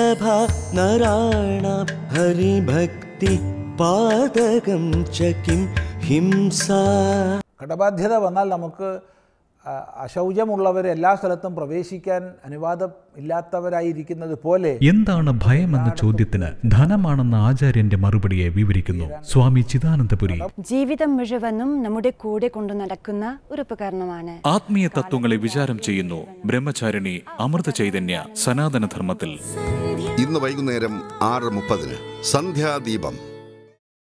दुर्लभा नराणां हरिभक्ति पादकं च किं हिंसा കടബാധ്യത വന്നാൽ നമുക്ക് ആ, അശൗചമുള്ളവർ എല്ലാ സ്ഥലത്തും പ്രവേശിക്കാൻ അനുവാദം ഇല്ലാത്തവരായിരിക്കുന്നത് പോലെ എന്താണ് ഭയമെന്ന ചോദ്യത്തിന് ധനമാണെന്ന ആചാര്യന്റെ മറുപടിയെ വിവരിക്കുന്നു സ്വാമി ചിദാനന്ദപുരി ജീവിതം മുഴുവനും നമ്മുടെ കൂടെ കൊണ്ടു നടക്കുന്ന ഒരു ഉപകരണമാണ് ആത്മീയ തത്വങ്ങളെ വിചാരം ചെയ്യുന്നു ബ്രഹ്മചാരിണി അമൃത ചൈതന്യ സനാതനധർമ്മത്തിൽ ഇന്ന് വൈകുന്നേരം ആറ് മുപ്പതിന് സന്ധ്യാദീപം